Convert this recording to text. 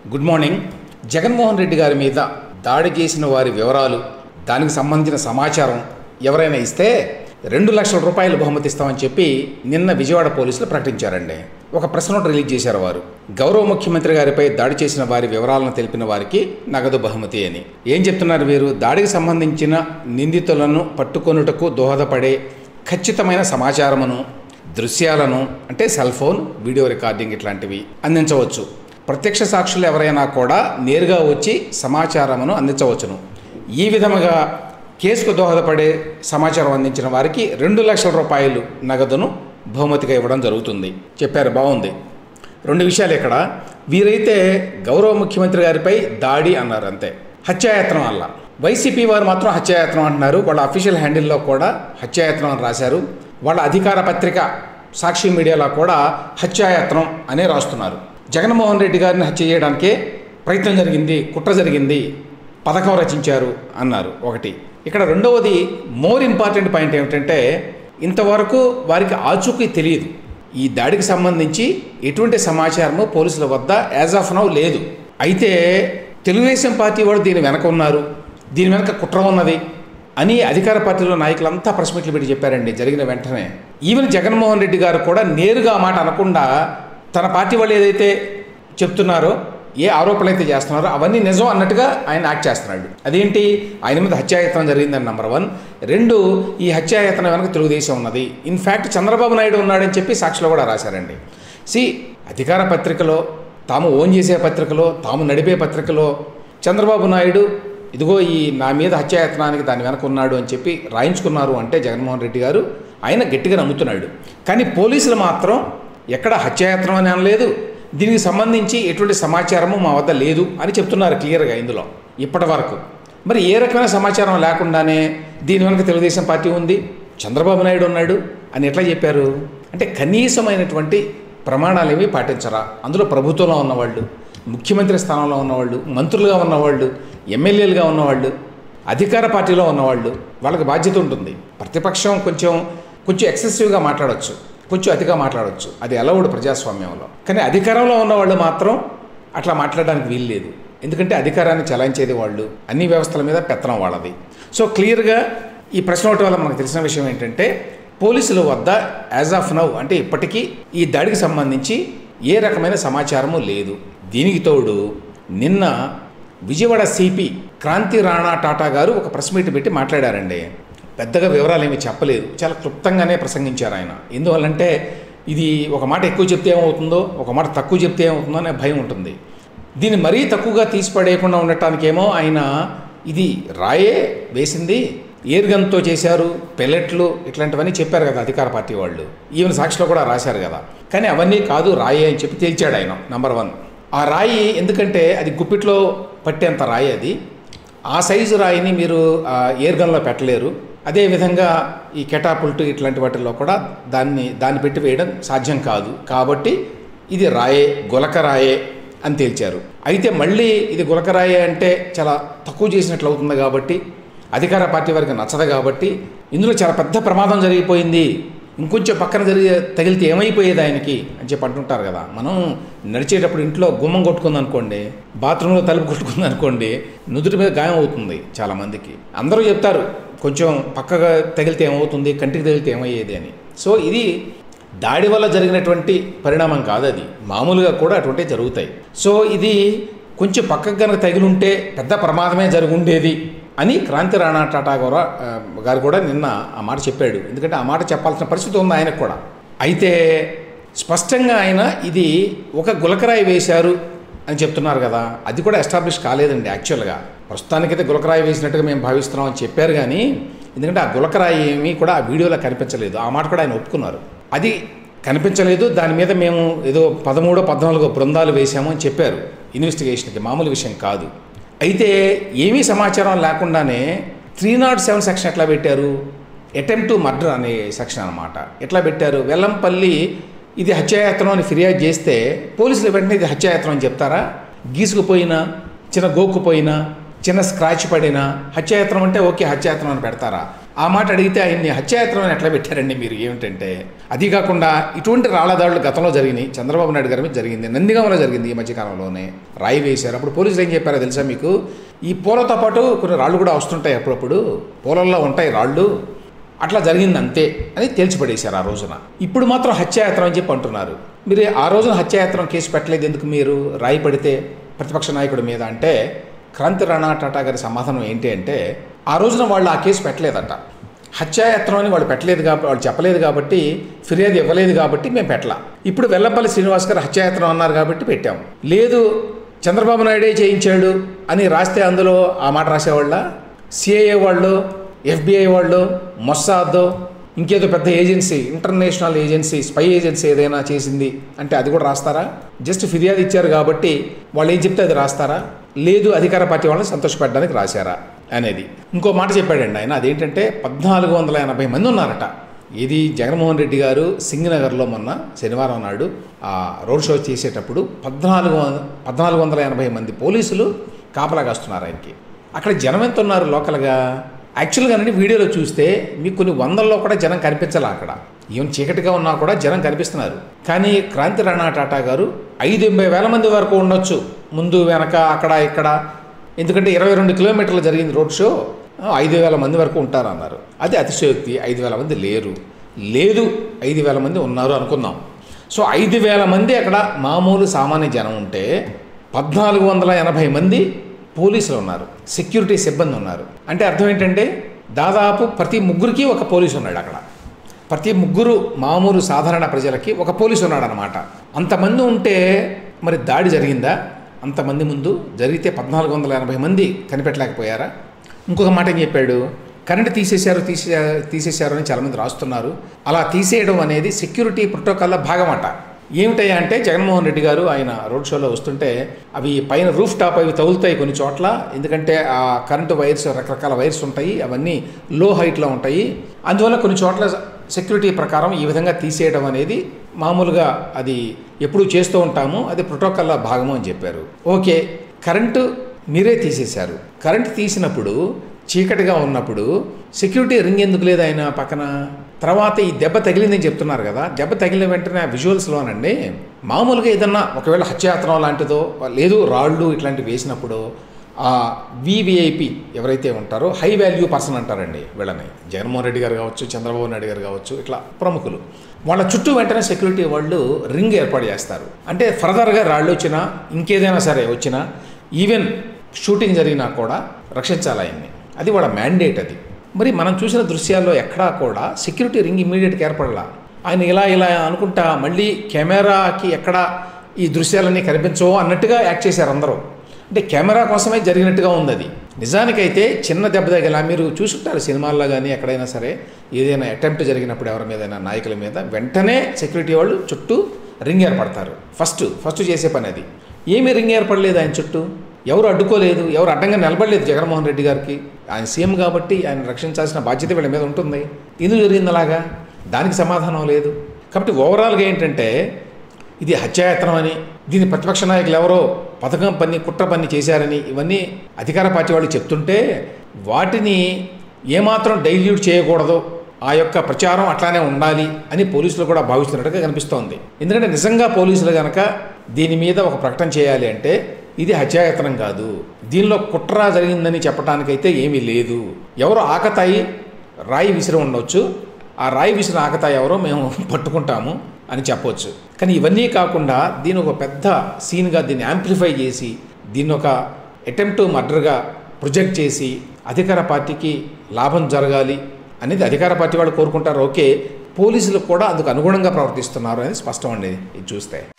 good morning Jaganmohan Reddy గారి మీద దాడి చేసిన వారి వివరాలు దానికి సంబంధించిన సమాచారం ఎవరైనా ఇస్తే రెండు లక్షల రూపాయలు బహుమతి ఇస్తామని చెప్పి నిన్న విజయవాడ పోలీసులు ప్రకటించారండి ఒక ప్రెస్ నోట్ రిలీజ్ చేశారు వారు గౌరవ ముఖ్యమంత్రి గారిపై దాడి చేసిన వారి వివరాలను తెలిపిన వారికి నగదు బహుమతి అని ఏం చెప్తున్నారు వీరు దాడికి సంబంధించిన నిందితులను పట్టుకొనుటకు దోహదపడే ఖచ్చితమైన సమాచారమును దృశ్యాలను అంటే సెల్ ఫోన్ వీడియో రికార్డింగ్ ఇట్లాంటివి అందించవచ్చు ప్రత్యక్ష సాక్షులు ఎవరైనా కూడా నేరుగా వచ్చి సమాచారమును అందించవచ్చును ఈ విధముగా కేసుకు దోహదపడే సమాచారం అందించిన వారికి రెండు లక్షల రూపాయలు నగదును బహుమతిగా ఇవ్వడం జరుగుతుంది చెప్పారు బాగుంది రెండు విషయాలు ఇక్కడ వీరైతే గౌరవ ముఖ్యమంత్రి గారిపై దాడి అన్నారు అంతే హత్యాయత్నం వల్ల వైసీపీ వారు మాత్రం హత్యాయత్నం అంటున్నారు వాళ్ళ అఫీషియల్ హ్యాండిల్లో కూడా హత్యాయత్నం అని రాశారు వాళ్ళ అధికార పత్రిక సాక్షి మీడియాలో కూడా హత్యాయత్నం అనే రాస్తున్నారు జగన్మోహన్ రెడ్డి గారిని హత్య చేయడానికే ప్రయత్నం జరిగింది కుట్ర జరిగింది పథకం రచించారు అన్నారు ఒకటి ఇక్కడ రెండవది మోర్ ఇంపార్టెంట్ పాయింట్ ఏమిటంటే ఇంతవరకు వారికి ఆచూకీ తెలియదు ఈ దాడికి సంబంధించి ఎటువంటి సమాచారము పోలీసుల వద్ద యాజ్ ఆఫ్ నౌ లేదు అయితే తెలుగుదేశం పార్టీ వాడు దీని వెనక ఉన్నారు దీని వెనక కుట్ర ఉన్నది అని అధికార పార్టీలో నాయకులంతా ప్రెస్ మీట్లు పెట్టి చెప్పారండి జరిగిన వెంటనే ఈవెన్ జగన్మోహన్ రెడ్డి గారు కూడా నేరుగా ఆ మాట అనకుండా తన పార్టీ వాళ్ళు ఏదైతే చెప్తున్నారో ఏ ఆరోపణలు అయితే చేస్తున్నారో అవన్నీ నిజం అన్నట్టుగా ఆయన యాక్ట్ చేస్తున్నాడు అదేంటి ఆయన మీద హత్యాయత్నం జరిగిందని నెంబర్ వన్ రెండు ఈ హత్యాయత్నం వెనక తెలుగుదేశం ఉన్నది ఇన్ఫ్యాక్ట్ చంద్రబాబు నాయుడు ఉన్నాడని చెప్పి సాక్షిలో కూడా రాశారండి సి అధికార పత్రికలో తాము ఓన్ చేసే పత్రికలో తాము నడిపే పత్రికలో చంద్రబాబు నాయుడు ఇదిగో ఈ నా మీద హత్యాయత్నానికి దాని వెనక ఉన్నాడు అని చెప్పి రాయించుకున్నారు అంటే జగన్మోహన్ రెడ్డి గారు ఆయన గట్టిగా నమ్ముతున్నాడు కానీ పోలీసులు మాత్రం ఎక్కడ హత్యాయత్నం అని అనలేదు దీనికి సంబంధించి ఎటువంటి సమాచారము మా వద్ద లేదు అని చెప్తున్నారు క్లియర్గా ఇందులో ఇప్పటి వరకు మరి ఏ రకమైన సమాచారం లేకుండానే దీని వెనక తెలుగుదేశం పార్టీ ఉంది చంద్రబాబు నాయుడు ఉన్నాడు అని ఎట్లా చెప్పారు అంటే కనీసమైనటువంటి ప్రమాణాలు ఏమీ పాటించరా అందులో ప్రభుత్వంలో ఉన్నవాళ్ళు ముఖ్యమంత్రి స్థానంలో ఉన్నవాళ్ళు మంత్రులుగా ఉన్నవాళ్ళు ఎమ్మెల్యేలుగా ఉన్నవాళ్ళు అధికార పార్టీలో ఉన్నవాళ్ళు వాళ్ళకి బాధ్యత ఉంటుంది ప్రతిపక్షం కొంచెం కొంచెం ఎక్సెసివ్గా మాట్లాడవచ్చు కొంచెం అతిగా మాట్లాడవచ్చు అది అలౌడ్ ప్రజాస్వామ్యంలో కానీ అధికారంలో ఉన్నవాళ్ళు మాత్రం అట్లా మాట్లాడడానికి వీలు లేదు ఎందుకంటే అధికారాన్ని చలాయించేది వాళ్ళు అన్ని వ్యవస్థల మీద పెత్తనం వాళ్ళది సో క్లియర్గా ఈ ప్రశ్న ఒకటి వల్ల మనకు తెలిసిన విషయం ఏంటంటే పోలీసుల వద్ద యాజ్ ఆఫ్ నౌ అంటే ఇప్పటికీ ఈ దాడికి సంబంధించి ఏ రకమైన సమాచారము లేదు దీనికి తోడు నిన్న విజయవాడ సిపి క్రాంతి రాణా టాటా గారు ఒక ప్రెస్ మీట్ పెట్టి మాట్లాడారండి పెద్దగా వివరాలు ఏమీ చెప్పలేదు చాలా క్లుప్తంగానే ప్రసంగించారు ఆయన ఎందువల్లంటే ఇది ఒక మాట ఎక్కువ చెప్తే ఏమవుతుందో ఒక మాట తక్కువ చెప్తే ఏమవుతుందో అనే భయం ఉంటుంది దీన్ని మరీ తక్కువగా తీసి పడేయకుండా ఉండటానికేమో ఆయన ఇది రాయే వేసింది ఏర్గన్తో చేశారు పెల్లెట్లు ఇట్లాంటివన్నీ చెప్పారు కదా అధికార పార్టీ వాళ్ళు ఈవెన్ సాక్షిలో కూడా రాశారు కదా కానీ అవన్నీ కాదు రాయే అని చెప్పి తేల్చాడు ఆయన నంబర్ వన్ ఆ రాయి ఎందుకంటే అది గుప్పిట్లో పట్టేంత రాయి అది ఆ సైజు రాయిని మీరు ఆ, ఎయిర్ గన్లో పెట్టలేరు అదేవిధంగా ఈ కెటాపుల్ట్ ఇట్లాంటి వాటిల్లో కూడా దాన్ని దాన్ని పెట్టి వేయడం సాధ్యం కాదు కాబట్టి ఇది రాయే గులక రాయే అని తేల్చారు అయితే మళ్ళీ ఇది గులక రాయే అంటే చాలా తక్కువ చేసినట్లు అవుతుంది కాబట్టి అధికార పార్టీ వారికి నచ్చదు కాబట్టి ఇందులో చాలా పెద్ద ప్రమాదం జరిగిపోయింది ఇంకొంచెం పక్కన జరిగే తగిలితే ఏమైపోయేది ఆయనకి అని చెప్పి అంటుంటారు కదా మనం నడిచేటప్పుడు ఇంట్లో గుమ్మం కొట్టుకుంది అనుకోండి బాత్రూంలో తలుపు కొట్టుకుంది అనుకోండి నుదుటి మీద గాయం అవుతుంది చాలామందికి అందరూ చెప్తారు కొంచెం పక్కగా తగిలితే ఏమవుతుంది కంటికి తగిలితే ఏమయ్యేది అని సో ఇది దాడి వల్ల జరిగినటువంటి పరిణామం కాదు అది మామూలుగా కూడా అటువంటివి జరుగుతాయి సో ఇది కొంచెం పక్కకు కనుక తగిలి ఉంటే పెద్ద ప్రమాదమే జరుగుండేది అని క్రాంతి రాణా టాటా గారు ఆ, గారు కూడా నిన్న ఆ మాట చెప్పాడు ఎందుకంటే ఆ మాట చెప్పాల్సిన పరిస్థితి ఉంది ఆయనకు కూడా అయితే స్పష్టంగా ఆయన ఇది ఒక గులకరాయి వేశారు అని చెప్తున్నారు కదా అది కూడా ఎస్టాబ్లిష్ కాలేదండి యాక్చువల్గా ప్రస్తుతానికైతే గులకరాయి వేసినట్టుగా మేము భావిస్తున్నాం అని చెప్పారు కానీ ఎందుకంటే ఆ గులకరాయి ఏమీ కూడా ఆ వీడియోలో కనిపించలేదు ఆ మాట కూడా ఆయన ఒప్పుకున్నారు అది కనిపించలేదు దాని మీద మేము ఏదో పదమూడో పద్నాలుగో బృందాలు వేశాము అని చెప్పారు ఇన్వెస్టిగేషన్కి మామూలు విషయం కాదు అయితే ఏమీ సమాచారం లేకుండానే త్రీ నాట్ సెవెన్ సెక్షన్ ఎట్లా పెట్టారు అటెంప్ట్ టు మర్డర్ అనే సెక్షన్ అనమాట ఎట్లా పెట్టారు వెల్లంపల్లి ఇది హత్యాయత్నం అని ఫిర్యాదు చేస్తే పోలీసులు వెంటనే ఇది హత్యాయత్నం అని చెప్తారా గీసుకుపోయినా చిన్న గోక్కుపోయినా చిన్న స్క్రాచ్ పడినా హత్యాయత్నం అంటే ఓకే హత్యాయత్నం అని పెడతారా ఆ మాట అడిగితే ఆయన్ని హత్యాయత్నం అని ఎట్లా పెట్టారండి మీరు ఏమిటంటే అది కాకుండా ఇటువంటి రాళ్లదాడులు గతంలో జరిగినాయి చంద్రబాబు నాయుడు గారి మీద జరిగింది నందిగామలో జరిగింది ఈ మధ్యకాలంలోనే రాయి వేశారు అప్పుడు పోలీసులు ఏం చెప్పారో తెలుసా మీకు ఈ పూలతో పాటు కొన్ని రాళ్ళు కూడా వస్తుంటాయి అప్పుడప్పుడు పూలల్లో ఉంటాయి రాళ్ళు అట్లా జరిగింది అంతే అని తేల్చిపడేశారు ఆ రోజున ఇప్పుడు మాత్రం హత్యాయత్నం అని చెప్పి అంటున్నారు మీరు ఆ రోజున హత్యాయత్నం కేసు పెట్టలేదు ఎందుకు మీరు రాయి పడితే ప్రతిపక్ష నాయకుడి మీద అంటే క్రాంతి రాణా టాటా గారి సమాధానం ఏంటి అంటే ఆ రోజున వాళ్ళు ఆ కేసు పెట్టలేదట హత్యాయత్నం అని వాళ్ళు పెట్టలేదు కాబట్టి వాళ్ళు చెప్పలేదు కాబట్టి ఫిర్యాదు ఇవ్వలేదు కాబట్టి మేము పెట్టలా ఇప్పుడు వెల్లంపల్లి శ్రీనివాస్ గారు హత్యాయత్నం అన్నారు కాబట్టి పెట్టాం లేదు చంద్రబాబు నాయుడే చేయించాడు అని రాస్తే అందులో ఆ మాట రాసేవాళ్ళ సిఐఏ వాళ్ళు ఎఫ్బిఐ వాళ్ళు మొస్సాద్ ఇంకేదో పెద్ద agency international agency spy agency ఏదైనా చేసింది అంటే అది కూడా రాస్తారా జస్ట్ ఫిర్యాదు ఇచ్చారు కాబట్టి వాళ్ళు ఏం చెప్తే అది రాస్తారా లేదు అధికార పార్టీ వాళ్ళని సంతోషపెట్టడానికి రాశారా అనేది ఇంకో మాట చెప్పాడండి ఆయన అదేంటంటే పద్నాలుగు వందల ఎనభై మంది ఉన్నారట ఇది జగన్మోహన్ రెడ్డి గారు సింగనగర్లో మొన్న శనివారం నాడు ఆ రోడ్ షో చేసేటప్పుడు పద్నాలుగు వం- పద్నాలుగు వందల ఎనభై మంది పోలీసులు కాపలా కాస్తున్నారు ఆయనకి అక్కడ జనం ఎంత ఉన్నారు లోకల్గా యాక్చువల్గా అండి వీడియోలో చూస్తే మీకు కొన్ని వందల్లో కూడా జనం కనిపించాలి అక్కడ ఈవెన్ చీకటిగా ఉన్నా కూడా జనం కనిపిస్తున్నారు కానీ క్రాంతి రాణా టాటా గారు ఐదు ఎనభై వేల మంది వరకు ఉండొచ్చు ముందు వెనక అక్కడ ఇక్కడ ఎందుకంటే ఇరవై రెండు కిలోమీటర్లు జరిగింది రోడ్ షో ఆ, ఐదు వేల మంది వరకు ఉంటారు అన్నారు అది అతిశయోక్తి ఐదు వేల మంది లేరు లేదు ఐదు వేల మంది ఉన్నారు అనుకుందాం సో ఐదు వేల మంది అక్కడ మామూలు సామాన్య జనం ఉంటే పద్నాలుగు వందల ఎనభై మంది పోలీసులు ఉన్నారు సెక్యూరిటీ సిబ్బంది ఉన్నారు అంటే అర్థం ఏంటంటే దాదాపు ప్రతి ముగ్గురికి ఒక పోలీసు ఉన్నాడు అక్కడ ప్రతి ముగ్గురు మామూలు సాధారణ ప్రజలకి ఒక పోలీసు ఉన్నాడనమాట అంతమంది ఉంటే మరి దాడి జరిగిందా అంతమంది ముందు జరిగితే పద్నాలుగు వందల ఎనభై మంది కనిపెట్టలేకపోయారా ఇంకొక మాట ఏం చెప్పాడు కరెంట్ తీసేశారు తీసే తీసేశారు అని చాలామంది రాస్తున్నారు అలా తీసేయడం అనేది సెక్యూరిటీ ప్రోటోకాల్లో భాగమట ఏమిటయ్యా అంటే జగన్మోహన్ రెడ్డి గారు ఆయన రోడ్ షోలో వస్తుంటే అవి పైన రూఫ్ టాప్ అవి తగులుతాయి కొన్ని చోట్ల ఎందుకంటే ఆ కరెంటు వైర్స్ రకరకాల వైర్స్ ఉంటాయి అవన్నీ లో హైట్లో ఉంటాయి అందువల్ల కొన్ని చోట్ల సెక్యూరిటీ ప్రకారం ఈ విధంగా తీసేయడం అనేది మామూలుగా అది ఎప్పుడు చేస్తూ ఉంటాము అది ప్రోటోకాల్లో భాగము అని చెప్పారు ఓకే కరెంటు మీరే తీసేశారు కరెంటు తీసినప్పుడు చీకటిగా ఉన్నప్పుడు సెక్యూరిటీ రింగ్ ఎందుకు లేదు ఆయన పక్కన తర్వాత ఈ దెబ్బ తగిలిందని చెప్తున్నారు కదా దెబ్బ తగిలిన వెంటనే ఆ విజువల్స్లోనండి మామూలుగా ఏదన్నా ఒకవేళ హత్యాయత్నం లాంటిదో లేదు రాళ్ళు ఇట్లాంటివి వేసినప్పుడు ఆ వివిఐపి ఎవరైతే ఉంటారో హై వాల్యూ పర్సన్ అంటారండి వీళ్ళని జగన్మోహన్ రెడ్డి గారు కావచ్చు చంద్రబాబు నాయుడు గారు కావచ్చు ఇట్లా ప్రముఖులు వాళ్ళ చుట్టూ వెంటనే సెక్యూరిటీ వాళ్ళు రింగ్ ఏర్పాటు చేస్తారు అంటే ఫర్దర్గా రాళ్ళు వచ్చినా ఇంకేదైనా సరే వచ్చినా ఈవెన్ షూటింగ్ జరిగినా కూడా రక్షించాలి ఆయన్ని అది వాళ్ళ మ్యాండేట్ అది మరి మనం చూసిన దృశ్యాల్లో ఎక్కడా కూడా సెక్యూరిటీ రింగ్ ఇమ్మీడియట్గా ఏర్పడలా ఆయన ఇలా ఇలా అనుకుంటా మళ్ళీ కెమెరాకి ఎక్కడ ఈ దృశ్యాలన్నీ కనిపించవో అన్నట్టుగా యాక్ట్ చేశారు అందరూ అంటే కెమెరా కోసమే జరిగినట్టుగా ఉంది అది నిజానికైతే చిన్న దెబ్బ తగిలా మీరు చూసుంటారు సినిమాల్లో కానీ ఎక్కడైనా సరే ఏదైనా అటెంప్ట్ జరిగినప్పుడు ఎవరి మీదైనా నాయకుల మీద వెంటనే సెక్యూరిటీ వాళ్ళు చుట్టూ రింగ్ ఏర్పడతారు ఫస్ట్ ఫస్ట్ చేసే పని అది ఏమీ రింగ్ ఏర్పడలేదు ఆయన చుట్టూ ఎవరు అడ్డుకోలేదు ఎవరు అడ్డంగా నిలబడలేదు జగన్మోహన్ రెడ్డి గారికి ఆయన సీఎం కాబట్టి ఆయన రక్షించాల్సిన బాధ్యత వీళ్ళ మీద ఉంటుంది ఎందుకు జరిగింది అలాగా దానికి సమాధానం లేదు కాబట్టి ఓవరాల్గా ఏంటంటే ఇది హత్యాయత్నం అని దీని ప్రతిపక్ష నాయకులు ఎవరో పథకం పన్ని కుట్ర పన్ని చేశారని ఇవన్నీ అధికార పార్టీ వాళ్ళు చెప్తుంటే వాటిని ఏమాత్రం డైల్యూట్ చేయకూడదు ఆ యొక్క ప్రచారం అట్లానే ఉండాలి అని పోలీసులు కూడా భావిస్తున్నట్టుగా కనిపిస్తోంది ఎందుకంటే నిజంగా పోలీసులు కనుక దీని మీద ఒక ప్రకటన చేయాలి అంటే ఇది హత్యాయత్నం కాదు దీనిలో కుట్ర జరిగిందని చెప్పడానికైతే ఏమీ లేదు ఎవరు ఆకతాయి రాయి విసిరి ఉండొచ్చు ఆ రాయి విసిరిన ఆకతాయి ఎవరో మేము పట్టుకుంటాము అని చెప్పొచ్చు కానీ ఇవన్నీ కాకుండా దీని ఒక పెద్ద సీన్గా దీన్ని యాంప్లిఫై చేసి దీన్ని ఒక అటెంప్ట్ మర్డర్గా ప్రొజెక్ట్ చేసి అధికార పార్టీకి లాభం జరగాలి అనేది అధికార పార్టీ వాళ్ళు కోరుకుంటారు ఓకే పోలీసులు కూడా అందుకు అనుగుణంగా ప్రవర్తిస్తున్నారు అనేది స్పష్టం అండి ఇది చూస్తే